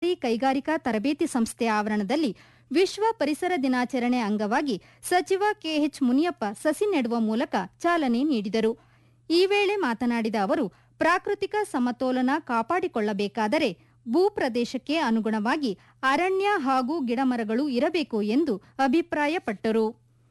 ಸರ್ಕಾರಿ ಕೈಗಾರಿಕಾ ತರಬೇತಿ ಸಂಸ್ಥೆ ಆವರಣದಲ್ಲಿ ವಿಶ್ವ ಪರಿಸರ ದಿನಾಚರಣೆ ಅಂಗವಾಗಿ ಸಚಿವ ಕೆಎಚ್ ಮುನಿಯಪ್ಪ ಸಸಿ ನೆಡುವ ಮೂಲಕ ಚಾಲನೆ ನೀಡಿದರು ಈ ವೇಳೆ ಮಾತನಾಡಿದ ಅವರು ಪ್ರಾಕೃತಿಕ ಸಮತೋಲನ ಕಾಪಾಡಿಕೊಳ್ಳಬೇಕಾದರೆ ಭೂಪ್ರದೇಶಕ್ಕೆ ಅನುಗುಣವಾಗಿ ಅರಣ್ಯ ಹಾಗೂ ಗಿಡಮರಗಳು ಇರಬೇಕು ಎಂದು ಅಭಿಪ್ರಾಯಪಟ್ಟರು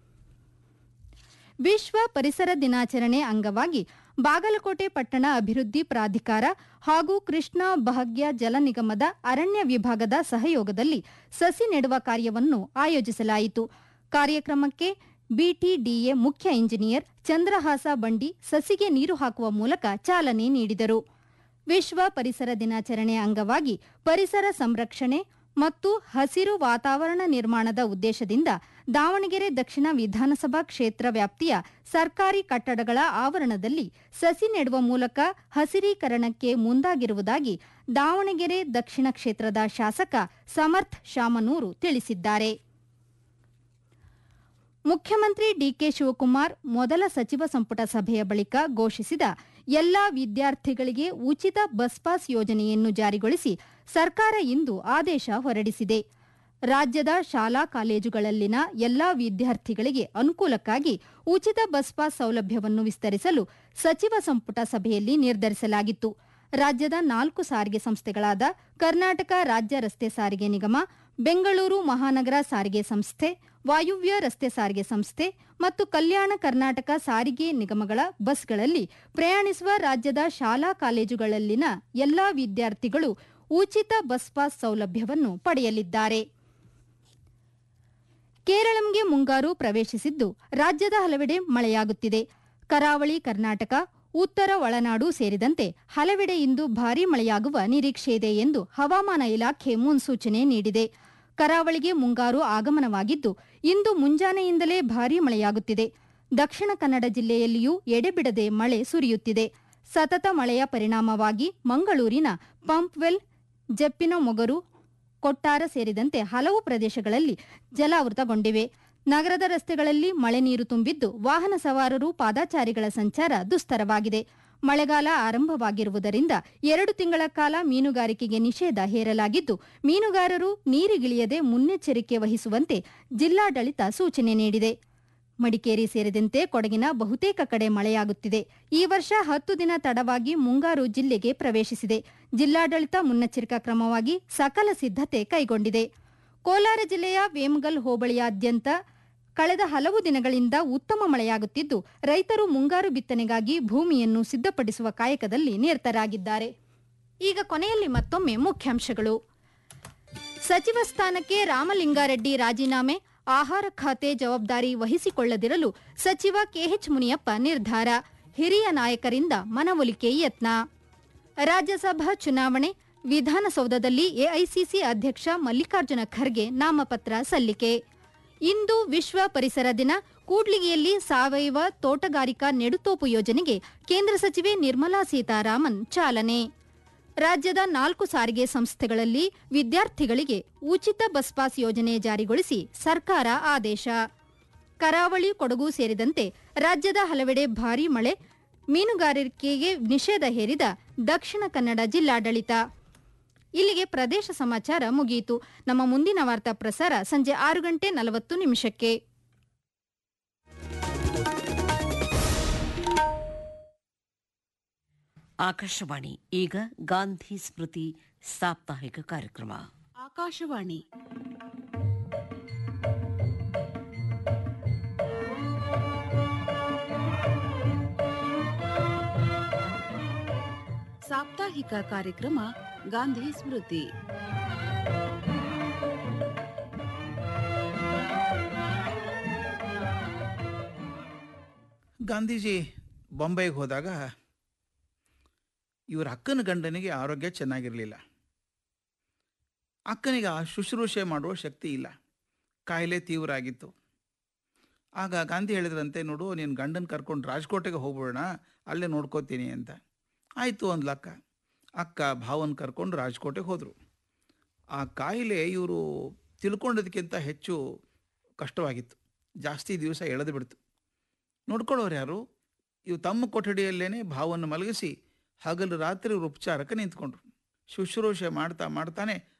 ವಿಶ್ವ ಪರಿಸರ ದಿನಾಚರಣೆ ಅಂಗವಾಗಿ ಬಾಗಲಕೋಟೆ ಪಟ್ಟಣ ಅಭಿವೃದ್ಧಿ ಪ್ರಾಧಿಕಾರ ಹಾಗೂ ಕೃಷ್ಣಾ ಭಾಗ್ಯ ಜಲ ನಿಗಮದ ಅರಣ್ಯ ವಿಭಾಗದ ಸಹಯೋಗದಲ್ಲಿ ಸಸಿ ನೆಡುವ ಕಾರ್ಯವನ್ನು ಆಯೋಜಿಸಲಾಯಿತು ಕಾರ್ಯಕ್ರಮಕ್ಕೆ ಬಿಟಿಡಿಎ ಮುಖ್ಯ ಇಂಜಿನಿಯರ್ ಚಂದ್ರಹಾಸ ಬಂಡಿ ಸಸಿಗೆ ನೀರು ಹಾಕುವ ಮೂಲಕ ಚಾಲನೆ ನೀಡಿದರು ವಿಶ್ವ ಪರಿಸರ ದಿನಾಚರಣೆ ಅಂಗವಾಗಿ ಪರಿಸರ ಸಂರಕ್ಷಣೆ ಮತ್ತು ಹಸಿರು ವಾತಾವರಣ ನಿರ್ಮಾಣದ ಉದ್ದೇಶದಿಂದ ದಾವಣಗೆರೆ ದಕ್ಷಿಣ ವಿಧಾನಸಭಾ ಕ್ಷೇತ್ರ ವ್ಯಾಪ್ತಿಯ ಸರ್ಕಾರಿ ಕಟ್ಟಡಗಳ ಆವರಣದಲ್ಲಿ ಸಸಿ ನೆಡುವ ಮೂಲಕ ಹಸಿರೀಕರಣಕ್ಕೆ ಮುಂದಾಗಿರುವುದಾಗಿ ದಾವಣಗೆರೆ ದಕ್ಷಿಣ ಕ್ಷೇತ್ರದ ಶಾಸಕ ಸಮರ್ಥ್ ಶಾಮನೂರು ತಿಳಿಸಿದ್ದಾರೆ ಮುಖ್ಯಮಂತ್ರಿ ಡಿಕೆ ಶಿವಕುಮಾರ್ ಮೊದಲ ಸಚಿವ ಸಂಪುಟ ಸಭೆಯ ಬಳಿಕ ಘೋಷಿಸಿದ ಎಲ್ಲಾ ವಿದ್ಯಾರ್ಥಿಗಳಿಗೆ ಉಚಿತ ಬಸ್ ಪಾಸ್ ಯೋಜನೆಯನ್ನು ಜಾರಿಗೊಳಿಸಿ ಸರ್ಕಾರ ಇಂದು ಆದೇಶ ಹೊರಡಿಸಿದೆ ರಾಜ್ಯದ ಶಾಲಾ ಕಾಲೇಜುಗಳಲ್ಲಿನ ಎಲ್ಲಾ ವಿದ್ಯಾರ್ಥಿಗಳಿಗೆ ಅನುಕೂಲಕ್ಕಾಗಿ ಉಚಿತ ಬಸ್ ಪಾಸ್ ಸೌಲಭ್ಯವನ್ನು ವಿಸ್ತರಿಸಲು ಸಚಿವ ಸಂಪುಟ ಸಭೆಯಲ್ಲಿ ನಿರ್ಧರಿಸಲಾಗಿತ್ತು ರಾಜ್ಯದ ನಾಲ್ಕು ಸಾರಿಗೆ ಸಂಸ್ಥೆಗಳಾದ ಕರ್ನಾಟಕ ರಾಜ್ಯ ರಸ್ತೆ ಸಾರಿಗೆ ನಿಗಮ ಬೆಂಗಳೂರು ಮಹಾನಗರ ಸಾರಿಗೆ ಸಂಸ್ಥೆ ವಾಯುವ್ಯ ರಸ್ತೆ ಸಾರಿಗೆ ಸಂಸ್ಥೆ ಮತ್ತು ಕಲ್ಯಾಣ ಕರ್ನಾಟಕ ಸಾರಿಗೆ ನಿಗಮಗಳ ಬಸ್ಗಳಲ್ಲಿ ಪ್ರಯಾಣಿಸುವ ರಾಜ್ಯದ ಶಾಲಾ ಕಾಲೇಜುಗಳಲ್ಲಿನ ಎಲ್ಲಾ ವಿದ್ಯಾರ್ಥಿಗಳು ಉಚಿತ ಬಸ್ ಪಾಸ್ ಸೌಲಭ್ಯವನ್ನು ಪಡೆಯಲಿದ್ದಾರೆ ಕೇರಳಂಗೆ ಮುಂಗಾರು ಪ್ರವೇಶಿಸಿದ್ದು ರಾಜ್ಯದ ಹಲವೆಡೆ ಮಳೆಯಾಗುತ್ತಿದೆ ಕರಾವಳಿ ಕರ್ನಾಟಕ ಉತ್ತರ ಒಳನಾಡು ಸೇರಿದಂತೆ ಹಲವೆಡೆ ಇಂದು ಭಾರೀ ಮಳೆಯಾಗುವ ನಿರೀಕ್ಷೆಯಿದೆ ಎಂದು ಹವಾಮಾನ ಇಲಾಖೆ ಮುನ್ಸೂಚನೆ ನೀಡಿದೆ ಕರಾವಳಿಗೆ ಮುಂಗಾರು ಆಗಮನವಾಗಿದ್ದು ಇಂದು ಮುಂಜಾನೆಯಿಂದಲೇ ಭಾರೀ ಮಳೆಯಾಗುತ್ತಿದೆ ದಕ್ಷಿಣ ಕನ್ನಡ ಜಿಲ್ಲೆಯಲ್ಲಿಯೂ ಎಡೆಬಿಡದೆ ಮಳೆ ಸುರಿಯುತ್ತಿದೆ ಸತತ ಮಳೆಯ ಪರಿಣಾಮವಾಗಿ ಮಂಗಳೂರಿನ ಪಂಪ್ವೆಲ್ ಜಪ್ಪಿನಮೊಗರು ಕೊಟ್ಟಾರ ಸೇರಿದಂತೆ ಹಲವು ಪ್ರದೇಶಗಳಲ್ಲಿ ಜಲಾವೃತಗೊಂಡಿವೆ ನಗರದ ರಸ್ತೆಗಳಲ್ಲಿ ಮಳೆ ನೀರು ತುಂಬಿದ್ದು ವಾಹನ ಸವಾರರು ಪಾದಾಚಾರಿಗಳ ಸಂಚಾರ ದುಸ್ತರವಾಗಿದೆ ಮಳೆಗಾಲ ಆರಂಭವಾಗಿರುವುದರಿಂದ ಎರಡು ತಿಂಗಳ ಕಾಲ ಮೀನುಗಾರಿಕೆಗೆ ನಿಷೇಧ ಹೇರಲಾಗಿದ್ದು ಮೀನುಗಾರರು ನೀರಿಗಿಳಿಯದೆ ಮುನ್ನೆಚ್ಚರಿಕೆ ವಹಿಸುವಂತೆ ಜಿಲ್ಲಾಡಳಿತ ಸೂಚನೆ ನೀಡಿದೆ ಮಡಿಕೇರಿ ಸೇರಿದಂತೆ ಕೊಡಗಿನ ಬಹುತೇಕ ಕಡೆ ಮಳೆಯಾಗುತ್ತಿದೆ ಈ ವರ್ಷ ಹತ್ತು ದಿನ ತಡವಾಗಿ ಮುಂಗಾರು ಜಿಲ್ಲೆಗೆ ಪ್ರವೇಶಿಸಿದೆ ಜಿಲ್ಲಾಡಳಿತ ಮುನ್ನೆಚ್ಚರಿಕಾ ಕ್ರಮವಾಗಿ ಸಕಲ ಸಿದ್ಧತೆ ಕೈಗೊಂಡಿದೆ ಕೋಲಾರ ಜಿಲ್ಲೆಯ ವೇಮಗಲ್ ಹೋಬಳಿಯಾದ್ಯಂತ ಕಳೆದ ಹಲವು ದಿನಗಳಿಂದ ಉತ್ತಮ ಮಳೆಯಾಗುತ್ತಿದ್ದು ರೈತರು ಮುಂಗಾರು ಬಿತ್ತನೆಗಾಗಿ ಭೂಮಿಯನ್ನು ಸಿದ್ಧಪಡಿಸುವ ಕಾಯಕದಲ್ಲಿ ನಿರತರಾಗಿದ್ದಾರೆ ಈಗ ಕೊನೆಯಲ್ಲಿ ಮತ್ತೊಮ್ಮೆ ಮುಖ್ಯಾಂಶಗಳು ಸಚಿವ ಸ್ಥಾನಕ್ಕೆ ರಾಮಲಿಂಗಾರೆಡ್ಡಿ ರಾಜೀನಾಮೆ ಆಹಾರ ಖಾತೆ ಜವಾಬ್ದಾರಿ ವಹಿಸಿಕೊಳ್ಳದಿರಲು ಸಚಿವ ಕೆಎಚ್ ಮುನಿಯಪ್ಪ ನಿರ್ಧಾರ ಹಿರಿಯ ನಾಯಕರಿಂದ ಮನವೊಲಿಕೆ ಯತ್ನ ರಾಜ್ಯಸಭಾ ಚುನಾವಣೆ ವಿಧಾನಸೌಧದಲ್ಲಿ ಎಐಸಿಸಿ ಅಧ್ಯಕ್ಷ ಮಲ್ಲಿಕಾರ್ಜುನ ಖರ್ಗೆ ನಾಮಪತ್ರ ಸಲ್ಲಿಕೆ ಇಂದು ವಿಶ್ವ ಪರಿಸರ ದಿನ ಕೂಡ್ಲಿಗಿಯಲ್ಲಿ ಸಾವಯವ ತೋಟಗಾರಿಕಾ ನೆಡುತೋಪು ಯೋಜನೆಗೆ ಕೇಂದ್ರ ಸಚಿವೆ ನಿರ್ಮಲಾ ಸೀತಾರಾಮನ್ ಚಾಲನೆ ರಾಜ್ಯದ ನಾಲ್ಕು ಸಾರಿಗೆ ಸಂಸ್ಥೆಗಳಲ್ಲಿ ವಿದ್ಯಾರ್ಥಿಗಳಿಗೆ ಉಚಿತ ಬಸ್ ಪಾಸ್ ಯೋಜನೆ ಜಾರಿಗೊಳಿಸಿ ಸರ್ಕಾರ ಆದೇಶ ಕರಾವಳಿ ಕೊಡಗು ಸೇರಿದಂತೆ ರಾಜ್ಯದ ಹಲವೆಡೆ ಭಾರೀ ಮಳೆ ಮೀನುಗಾರಿಕೆಗೆ ನಿಷೇಧ ಹೇರಿದ ದಕ್ಷಿಣ ಕನ್ನಡ ಜಿಲ್ಲಾಡಳಿತ ಇಲ್ಲಿಗೆ ಪ್ರದೇಶ ಸಮಾಚಾರ ಮುಗಿಯಿತು ನಮ್ಮ ಮುಂದಿನ ವಾರ್ತಾ ಪ್ರಸಾರ ಸಂಜೆ ಆರು ಗಂಟೆ ನಲವತ್ತು ನಿಮಿಷಕ್ಕೆ ಆಕಾಶವಾಣಿ ಈಗ ಗಾಂಧಿ ಸ್ಮೃತಿ ಸಾಪ್ತಾಹಿಕ ಕಾರ್ಯಕ್ರಮ ಆಕಾಶವಾಣಿ ಸಾಪ್ತಾಹಿಕ ಕಾರ್ಯಕ್ರಮ ಗಾಂಧಿ ಸ್ಮೃತಿ ಗಾಂಧೀಜಿ ಬೊಂಬೈಗೆ ಹೋದಾಗ ಇವರ ಅಕ್ಕನ ಗಂಡನಿಗೆ ಆರೋಗ್ಯ ಚೆನ್ನಾಗಿರಲಿಲ್ಲ ಅಕ್ಕನಿಗೆ ಆ ಶುಶ್ರೂಷೆ ಮಾಡುವ ಶಕ್ತಿ ಇಲ್ಲ ಕಾಯಿಲೆ ತೀವ್ರ ಆಗಿತ್ತು ಆಗ ಗಾಂಧಿ ಹೇಳಿದ್ರಂತೆ ನೋಡು ನೀನು ಗಂಡನ ಕರ್ಕೊಂಡು ರಾಜ್ಕೋಟೆಗೆ ಹೋಗ್ಬಿಡೋಣ ಅಲ್ಲೇ ನೋಡ್ಕೋತೀನಿ ಅಂತ ಆಯಿತು ಅಂದ್ಲ ಅಕ್ಕ ಅಕ್ಕ ಭಾವನ ಕರ್ಕೊಂಡು ರಾಜ್ಕೋಟೆಗೆ ಹೋದರು ಆ ಕಾಯಿಲೆ ಇವರು ತಿಳ್ಕೊಂಡದಕ್ಕಿಂತ ಹೆಚ್ಚು ಕಷ್ಟವಾಗಿತ್ತು ಜಾಸ್ತಿ ದಿವಸ ಎಳೆದು ಬಿಡ್ತು ನೋಡ್ಕೊಳ್ಳೋರು ಯಾರು ಇವು ತಮ್ಮ ಕೊಠಡಿಯಲ್ಲೇನೆ ಭಾವನ್ನು ಮಲಗಿಸಿ ಹಗಲು ರಾತ್ರಿ ಇವ್ರು ಉಪಚಾರಕ್ಕೆ ನಿಂತ್ಕೊಂಡ್ರು ಶುಶ್ರೂಷೆ ಮಾಡ್ತಾ ಮಾಡ್ತಾನೆ